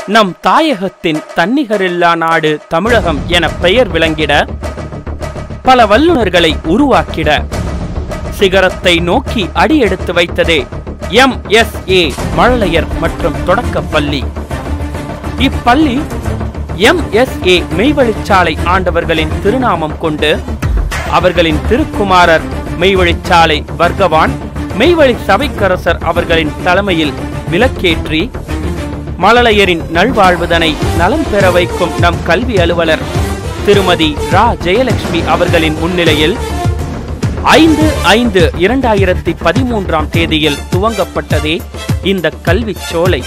நம் தாயகத்தின் தன்னிகரில்லா நாடு தமிழகம் என பெயர் விளங்கிட பல வல்லுநர்களை உருவாக்கிட சிகரத்தை நோக்கி அடியெடுத்து வைத்ததே எம் எஸ் ஏ மழலையர் மற்றும் தொடக்கப் பள்ளி இப்பள்ளி எம் எஸ் ஏ மெய்வழிச்சாலை ஆண்டவர்களின் திருநாமம் கொண்டு அவர்களின் திருக்குமாரர் மெய்வழிச்சாலை வர்க்கவான் மெய்வழி சபைக்கரசர் அவர்களின் தலைமையில் விலக்கேற்றி மழலையரின் நல்வாழ்வுதனை நலம் பெற வைக்கும் நம் கல்வி அலுவலர் திருமதி ரா ஜெயலட்சுமி அவர்களின் முன்னிலையில் ஐந்து ஐந்து இரண்டாயிரத்தி பதிமூன்றாம் தேதியில் துவங்கப்பட்டதே இந்த கல்விச் சோலை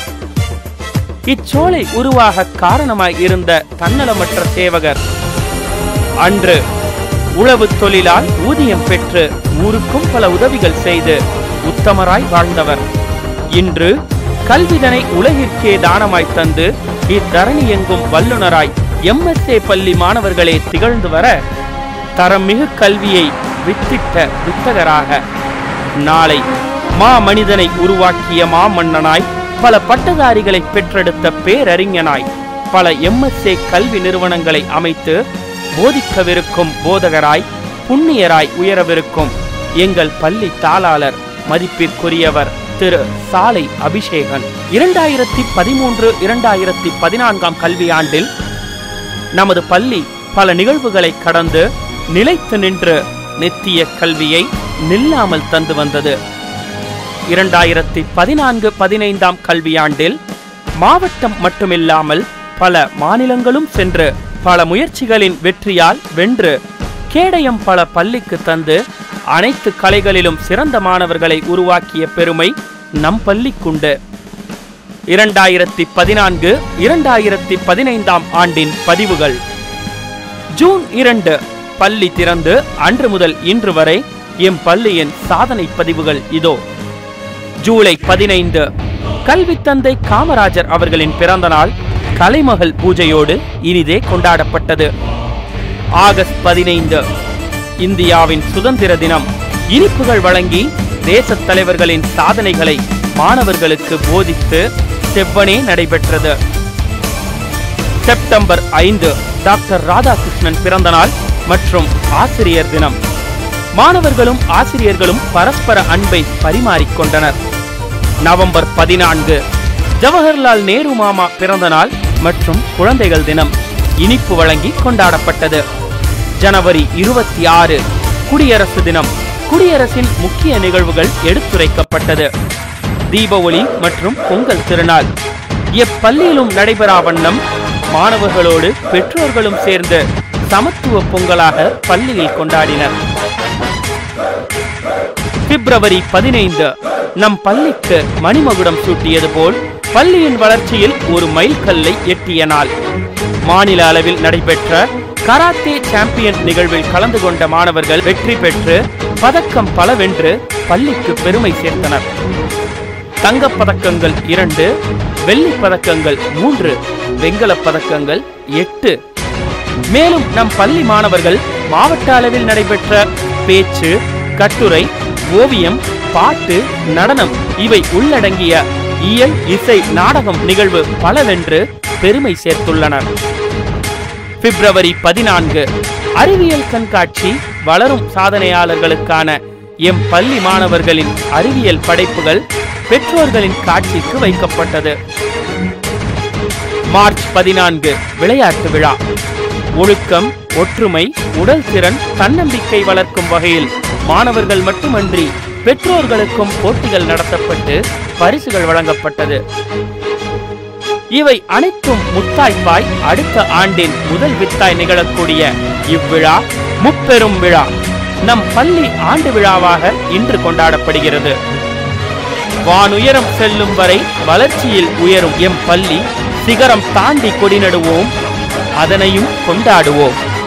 இச்சோலை உருவாக காரணமாய் இருந்த தன்னலமற்ற சேவகர் அன்று உழவு தொழிலால் ஊதியம் பெற்று ஊருக்கும் பல உதவிகள் செய்து உத்தமராய் வாழ்ந்தவர் இன்று கல்விதனை உலகிற்கே தானமாய் தந்து இத்தரணி எங்கும் வல்லுனராய் எம்எஸ்ஏ பள்ளி மாணவர்களே திகழ்ந்து வர தரமிகு கல்வியை வித்திட்ட வித்தகராக நாளை மா மனிதனை உருவாக்கிய மாமன்னனாய் பல பட்டதாரிகளை பெற்றெடுத்த பேரறிஞனாய் பல எம்எஸ்ஏ கல்வி நிறுவனங்களை அமைத்து போதிக்கவிருக்கும் போதகராய் புண்ணியராய் உயரவிருக்கும் எங்கள் பள்ளி தாளாளர் மதிப்பிற்குரியவர் திரு சாலை அபிஷேகன் இரண்டாயிரத்தி பதிமூன்று இரண்டாயிரத்தி பதினான்காம் கல்வியாண்டில் நமது பள்ளி பல நிகழ்வுகளை கடந்து நிலைத்து நின்று நித்திய கல்வியை நில்லாமல் தந்து வந்தது இரண்டாயிரத்தி பதினான்கு பதினைந்தாம் கல்வியாண்டில் மாவட்டம் மட்டுமில்லாமல் பல மாநிலங்களும் சென்று பல முயற்சிகளின் வெற்றியால் வென்று கேடயம் பல பள்ளிக்கு தந்து அனைத்து கலைகளிலும் சிறந்த மாணவர்களை உருவாக்கிய பெருமை நம் பள்ளிக்குண்டு இரண்டாயிரத்தி பதினான்கு இரண்டாயிரத்தி பதினைந்தாம் ஆண்டின் பதிவுகள் ஜூன் இரண்டு பள்ளி திறந்து அன்று முதல் இன்று வரை எம் பள்ளியின் சாதனை பதிவுகள் இதோ ஜூலை பதினைந்து கல்வி தந்தை காமராஜர் அவர்களின் பிறந்த நாள் கலைமகள் பூஜையோடு இனிதே கொண்டாடப்பட்டது ஆகஸ்ட் பதினைந்து இந்தியாவின் சுதந்திர தினம் இனிப்புகள் வழங்கி தேசத் தலைவர்களின் சாதனைகளை மாணவர்களுக்கு போதித்து செவ்வனே நடைபெற்றது செப்டம்பர் ஐந்து டாக்டர் ராதாகிருஷ்ணன் பிறந்த நாள் மற்றும் ஆசிரியர் தினம் மாணவர்களும் ஆசிரியர்களும் பரஸ்பர அன்பை பரிமாறிக்கொண்டனர் நவம்பர் பதினான்கு ஜவஹர்லால் நேரு மாமா பிறந்த நாள் மற்றும் குழந்தைகள் தினம் இனிப்பு வழங்கி கொண்டாடப்பட்டது ஜனவரி இருபத்தி ஆறு குடியரசு தினம் குடியரசின் முக்கிய நிகழ்வுகள் எடுத்துரைக்கப்பட்டது தீப ஒளி மற்றும் பொங்கல் திருநாள் எப்பள்ளியிலும் நடைபெறா வண்ணம் மாணவர்களோடு பெற்றோர்களும் சேர்ந்து சமத்துவ பொங்கலாக பள்ளியில் கொண்டாடினர் பிப்ரவரி பதினைந்து நம் பள்ளிக்கு மணிமகுடம் சூட்டியது போல் பள்ளியின் வளர்ச்சியில் ஒரு மைல்கல்லை எட்டிய நாள் மாநில அளவில் நடைபெற்ற கராத்தே சாம்பியன் நிகழ்வில் கலந்து கொண்ட மாணவர்கள் வெற்றி பெற்று பதக்கம் பல வென்று பள்ளிக்கு பெருமை சேர்த்தனர் தங்கப் பதக்கங்கள் இரண்டு வெள்ளிப் பதக்கங்கள் மூன்று வெண்கலப் பதக்கங்கள் எட்டு மேலும் நம் பள்ளி மாணவர்கள் மாவட்ட அளவில் நடைபெற்ற பேச்சு கட்டுரை ஓவியம் பாட்டு நடனம் இவை உள்ளடங்கிய இயல் இசை நாடகம் நிகழ்வு பலவென்று பெருமை சேர்த்துள்ளனர் பிப்ரவரி பதினான்கு அறிவியல் கண்காட்சி வளரும் சாதனையாளர்களுக்கான எம் பள்ளி மாணவர்களின் அறிவியல் படைப்புகள் பெற்றோர்களின் காட்சிக்கு வைக்கப்பட்டது மார்ச் பதினான்கு விளையாட்டு விழா ஒழுக்கம் ஒற்றுமை உடல் திறன் தன்னம்பிக்கை வளர்க்கும் வகையில் மாணவர்கள் மட்டுமன்றி பெற்றோர்களுக்கும் போட்டிகள் நடத்தப்பட்டு பரிசுகள் வழங்கப்பட்டது இவை அனைத்தும் முத்தாய்ப்பாய் அடுத்த ஆண்டின் முதல் வித்தாய் நிகழக்கூடிய இவ்விழா முப்பெரும் விழா நம் பள்ளி ஆண்டு விழாவாக இன்று கொண்டாடப்படுகிறது வானுயரம் செல்லும் வரை வளர்ச்சியில் உயரும் எம் பள்ளி சிகரம் தாண்டி கொடிநடுவோம் அதனையும் கொண்டாடுவோம்